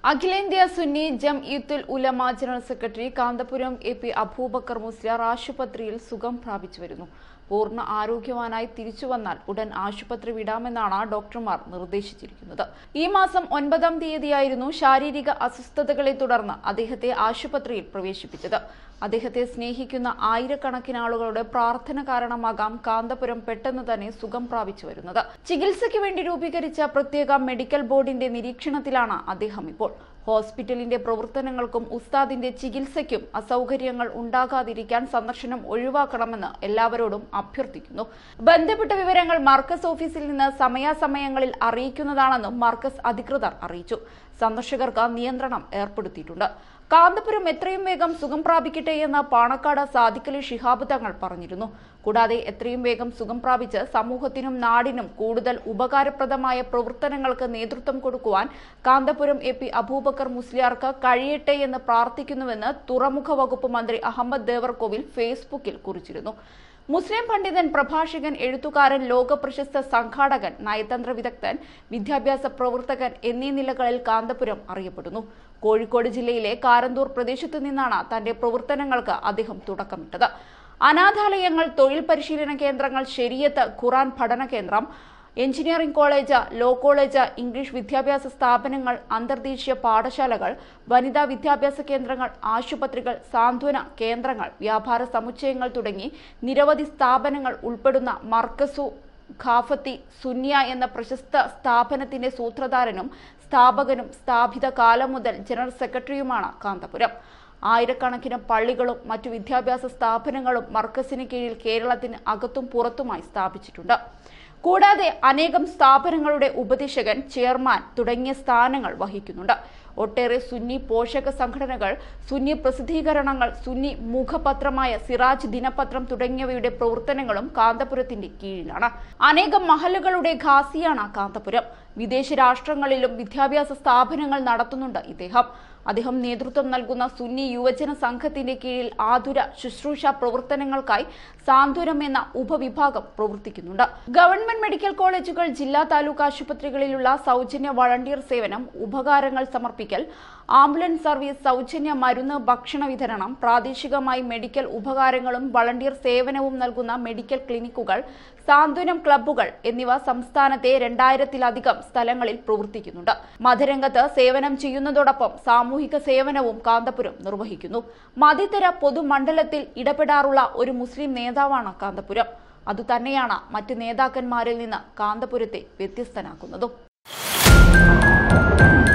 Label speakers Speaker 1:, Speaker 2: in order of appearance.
Speaker 1: അഖിലേന്ത്യാ Sunni Jamiyyathul Ulama general secretary Kanthapuram A P Abubakar Musliyar ആശുപത്രിയിൽ സുഖം പ്രാപിച്ചു വരുന്നു പൂർണ്ണ ആരോഗ്യവാനായി തിരിച്ചു വന്നാൽ ഉടൻ ആശുപത്രി വിടാമെന്നാണ് ഡോക്ടർമാർ നിർദ്ദേശിച്ചിരിക്കുന്നത് ഈ മാസം ഒൻപതാം തീയതിയായിരുന്നു ശാരീരിക അസ്വസ്ഥതകളെ തുടർന്ന് അദ്ദേഹത്തെ ആശുപത്രിയിൽ പ്രവേശിപ്പിച്ചത് അദ്ദേഹത്തെ സ്നേഹിക്കുന്ന ആയിരക്കണക്കിന് ആളുകളുടെ പ്രാർത്ഥന കാരണമാകാം കാന്തപുരം പെട്ടെന്ന് തന്നെ സുഖം പ്രാപിച്ചു വരുന്നത് ചികിത്സയ്ക്ക് വേണ്ടി രൂപീകരിച്ച പ്രത്യേക മെഡിക്കൽ ബോർഡിന്റെ നിരീക്ഷണത്തിലാണ് അദ്ദേഹം ഇപ്പോൾ ഹോസ്പിറ്റലിന്റെ പ്രവർത്തനങ്ങൾക്കും ഉസ്താദിന്റെ ചികിത്സയ്ക്കും അസൗകര്യങ്ങൾ ഉണ്ടാകാതിരിക്കാൻ സന്ദർശനം ഒഴിവാക്കണമെന്ന് എല്ലാവരോടും അഭ്യർത്ഥിക്കുന്നു ബന്ധപ്പെട്ട വിവരങ്ങൾ മർക്കസ് ഓഫീസിൽ നിന്ന് സമയാസമയങ്ങളിൽ അറിയിക്കുന്നതാണെന്നും മർക്കസ് അധികൃതർ അറിയിച്ചു സന്ദർശകർക്ക് നിയന്ത്രണം ഏർപ്പെടുത്തിയിട്ടുണ്ട് കാന്തപുരം എത്രയും വേഗം സുഖം പ്രാപിക്കട്ടെ എന്ന് പാണക്കാട് സാദിഖലി ശിഹാബ് തങ്ങൾ പറഞ്ഞിരുന്നു കൂടാതെ എത്രയും വേഗം സുഖം പ്രാപിച്ച് സമൂഹത്തിനും നാടിനും കൂടുതൽ ഉപകാരപ്രദമായ പ്രവർത്തനങ്ങൾക്ക് നേതൃത്വം കൊടുക്കുവാൻ കാന്തപുരം എ പി അബൂബക്കർ മുസ്ലിയാർക്ക് കഴിയട്ടെ എന്ന് പ്രാർത്ഥിക്കുന്നുവെന്ന് തുറമുഖ വകുപ്പ് മന്ത്രി അഹമ്മദ് ദേവർകോവിൽ ഫേസ്ബുക്കിൽ കുറിച്ചിരുന്നു മുസ്ലിം പണ്ഡിതൻ പ്രഭാഷകൻ എഴുത്തുകാരൻ ലോകപ്രശസ്ത സംഘാടകൻ നയതന്ത്ര വിദഗ്ധൻ വിദ്യാഭ്യാസ പ്രവർത്തകൻ എന്നീ നിലകളിൽ കാന്തപുരം അറിയപ്പെടുന്നു കോഴിക്കോട് ജില്ലയിലെ കാരന്തൂർ പ്രദേശത്തു നിന്നാണ് തന്റെ പ്രവർത്തനങ്ങൾക്ക് അദ്ദേഹം തുടക്കമിട്ടത് അനാഥാലയങ്ങൾ തൊഴിൽ പരിശീലന കേന്ദ്രങ്ങൾ ശരിയത്ത് ഖുറാൻ പഠന കേന്ദ്രം engineering college law college English വിദ്യാഭ്യാസ സ്ഥാപനങ്ങൾ അന്തർദേശീയ പാഠശാലകൾ വനിതാ വിദ്യാഭ്യാസ കേന്ദ്രങ്ങൾ ആശുപത്രികൾ സാന്ത്വന കേന്ദ്രങ്ങൾ വ്യാപാര സമുച്ചയങ്ങൾ തുടങ്ങി നിരവധി സ്ഥാപനങ്ങൾ ഉൾപ്പെടുന്ന മർക്കസു ഖാഫത്തി സുന്യ എന്ന പ്രശസ്ത സ്ഥാപനത്തിന്റെ സൂത്രധാരനും സ്ഥാപകനും സ്ഥാപിത കാലം മുതൽ ജനറൽ സെക്രട്ടറിയുമാണ് കാന്തപുരം ആയിരക്കണക്കിന് പള്ളികളും മറ്റു വിദ്യാഭ്യാസ സ്ഥാപനങ്ങളും മർക്കസിന് കീഴിൽ കേരളത്തിന് അകത്തും പുറത്തുമായി സ്ഥാപിച്ചിട്ടുണ്ട് കൂടാതെ അനേകം സ്ഥാപനങ്ങളുടെ ഉപദേശകൻ ചെയർമാൻ തുടങ്ങിയ സ്ഥാനങ്ങൾ വഹിക്കുന്നുണ്ട് ഒട്ടേറെ സുന്നി പോഷക സംഘടനകൾ സുന്നി പ്രസിദ്ധീകരണങ്ങൾ സുന്നി മുഖപത്രമായ സിറാജ് ദിനപത്രം തുടങ്ങിയവയുടെ പ്രവർത്തനങ്ങളും കാന്തപുരത്തിന്റെ കീഴിലാണ് അനേകം മഹലുകളുടെ ഘാസിയാണ് കാന്തപുരം വിദേശ രാഷ്ട്രങ്ങളിലും വിദ്യാഭ്യാസ സ്ഥാപനങ്ങൾ നടത്തുന്നുണ്ട് ഇദ്ദേഹം അദ്ദേഹം നേതൃത്വം നൽകുന്ന സുന്നി യുവജന സംഘത്തിന്റെ കീഴിൽ ആതുര ശുശ്രൂഷ പ്രവർത്തനങ്ങൾക്കായി സാന്ത്വനം എന്ന ഉപവിഭാഗം പ്രവർത്തിക്കുന്നുണ്ട് ഗവൺമെന്റ് മെഡിക്കൽ കോളേജുകൾ ജില്ലാ താലൂക്ക് ആശുപത്രികളിലുള്ള സൗജന്യ വളണ്ടിയർ സേവനം ഉപകാരങ്ങൾ സമർപ്പിക്കൽ ആംബുലൻസ് സർവീസ് സൗജന്യ മരുന്ന് ഭക്ഷണ വിതരണം പ്രാദേശികമായി മെഡിക്കൽ ഉപകാരങ്ങളും വളണ്ടിയർ സേവനവും നൽകുന്ന മെഡിക്കൽ ക്ലിനിക്കുകൾ സാന്ത്വനം ക്ലബ്ബുകൾ എന്നിവ സംസ്ഥാനത്തെ രണ്ടായിരത്തിലധികം സ്ഥലങ്ങളിൽ പ്രവർത്തിക്കുന്നുണ്ട് മതരംഗത്ത് സേവനം ചെയ്യുന്നതോടൊപ്പം സാമൂഹിക സേവനവും കാന്തപുരം നിർവഹിക്കുന്നു മതിതര പൊതുമണ്ഡലത്തിൽ ഇടപെടാറുള്ള ഒരു മുസ്ലിം നേതാവാണ് കാന്തപുരം അതുതന്നെയാണ് മറ്റ് നേതാക്കന്മാരിൽ നിന്ന് കാന്തപുരത്തെ വ്യത്യസ്തനാക്കുന്നതും